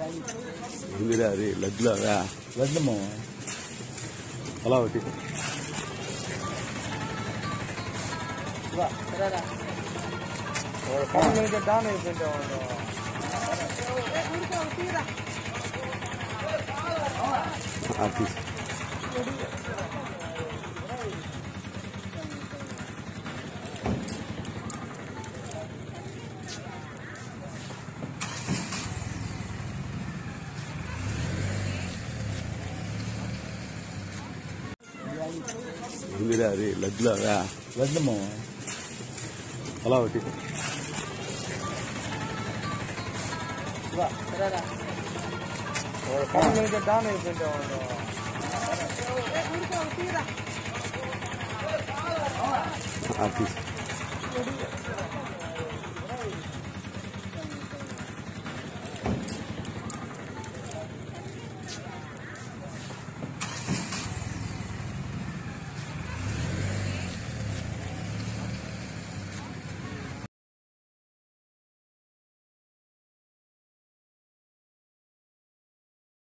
ఏందిరా అది లడ్డులో అవా లడ్డమ్మ అలా ఒకటి డాన్ అయిపోయింటావు ఆ, తీసు ఏందిరా అది లడ్డులో అవా లడ్డమ్మ అలా ఒకటి డాన్ అయిపోయింటావు ఆ, తీసు